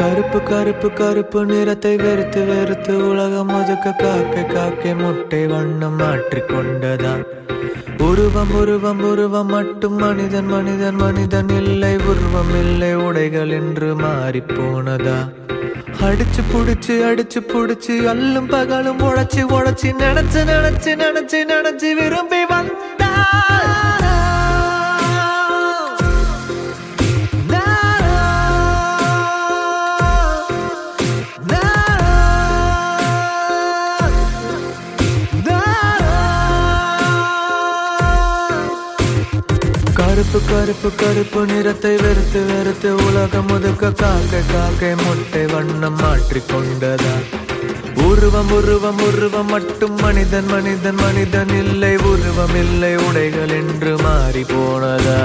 கருப்பு கருப்பு கருப்பு நிறத்தை வெறுத்து வெறுத்து உலகம் ஒதுக்க காக்கை காக்கை முட்டை வண்ணம் மாற்றிக் கொண்டதா உருவம் உருவம் உருவம் மட்டும் மனிதன் மனிதன் மனிதன் இல்லை உருவம் இல்லை உடைகள் என்று மாறி போனதா அடிச்சு புடிச்சு அடிச்சு புடிச்சு அல்லும் பகலும் உழைச்சு உழைச்சு நினைச்சு நினைச்சு நினைச்சு நினைச்சு விரும்பி வந்தா கருப்பு கருப்பு கருப்பு நிறத்தை வெறுத்து வெறுத்து உலகம் முதுக்க காக்கை காக்கை முட்டை வண்ணம் மாற்றிக் கொண்டதா உருவம் உருவம் உருவம் மட்டும் மனிதன் மனிதன் மனிதன் இல்லை உருவம் இல்லை உடைகள் என்று மாறி போனதா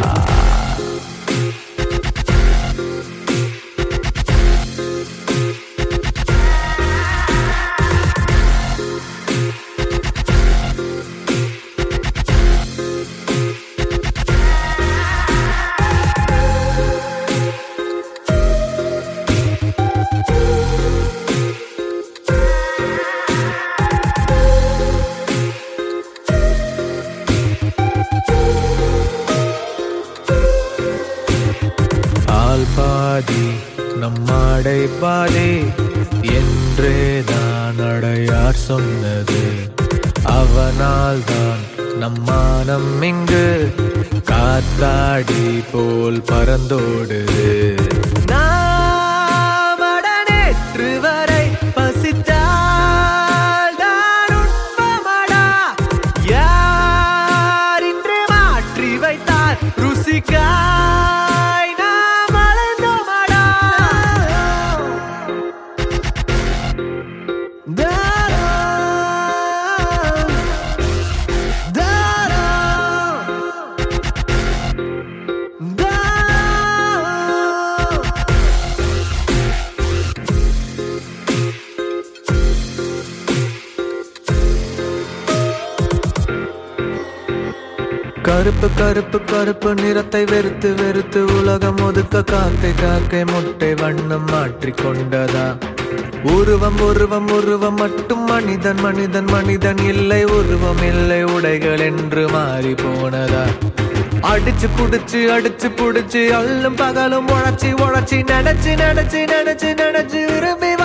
ஆள் பாதி நம்மாடை பாதி என்றே தான் அடையார் சொன்னது அவனால் தான் நம்மானம் இங்கு காத்தாடி போல் பறந்தோடுது நாமட நேற்று வரை பசித்தால் தான் உண்பமடா யார் இன்று மாற்றி வைத்தார் ருசிக்காய் நாம் அலைந்தோமடா தாரா, தாரா, தாரா. கருப்பு கருப்பு கருப்பு நிறத்தை வெறுத்து வெறுத்து உலகம் ஒதுக்க காக்கை காக்கை முட்டை வண்ணம் மாற்றிக் கொண்டதா உருவம் உருவம் உருவம் மட்டும் மனிதன் மனிதன் மனிதன் இல்லை உருவம் இல்லை உடைகள் என்று மாறி போனதா அடிச்சு புடிச்சு அடிச்சு புடிச்சு அல்லும் பகலும் உழைச்சி உழைச்சி நினைச்சு நினைச்சு நினைச்சு நினைச்சு விரும்பி